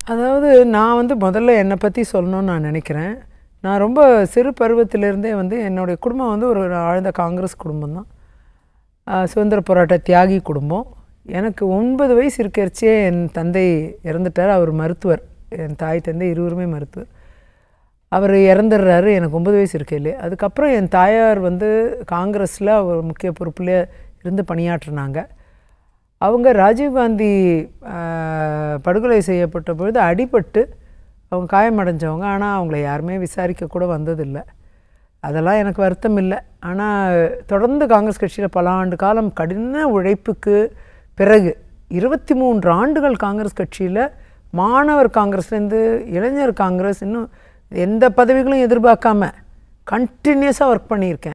அதாவது நான் வந்து முதல்ல என்னை பற்றி சொல்லணும்னு நான் நினைக்கிறேன் நான் ரொம்ப சிறு பருவத்திலிருந்தே வந்து என்னுடைய குடும்பம் வந்து ஒரு ஆழ்ந்த காங்கிரஸ் குடும்பம் தான் சுதந்திர போராட்ட தியாகி குடும்பம் எனக்கு ஒன்பது வயசு இருக்கிறச்சே என் தந்தை இறந்துட்டார் அவர் மருத்துவர் என் தாய் தந்தை இருவருமே மருத்துவர் அவர் இறந்துடுறாரு எனக்கு ஒன்பது வயசு இருக்கையிலே அதுக்கப்புறம் என் தாயார் வந்து காங்கிரஸில் அவர் முக்கிய பொறுப்பில் இருந்து பணியாற்றினாங்க அவங்க ராஜீவ்காந்தி ஆஹ், படுகொலை செய்யப்பட்ட பொழுது அடிபட்டு அவங்க காயமடைஞ்சவங்க ஆனால் அவங்கள யாருமே விசாரிக்க கூட வந்ததில்லை அதெல்லாம் எனக்கு வருத்தம் இல்லை ஆனால் தொடர்ந்து காங்கிரஸ் கட்சியில் பல ஆண்டு காலம் கடின உழைப்புக்கு பிறகு இருபத்தி மூன்று ஆண்டுகள் காங்கிரஸ் கட்சியில் மாணவர் காங்கிரஸ்லேருந்து இளைஞர் காங்கிரஸ் இன்னும் எந்த பதவிகளும் எதிர்பார்க்காம கண்டினியூஸாக ஒர்க் பண்ணியிருக்கேன்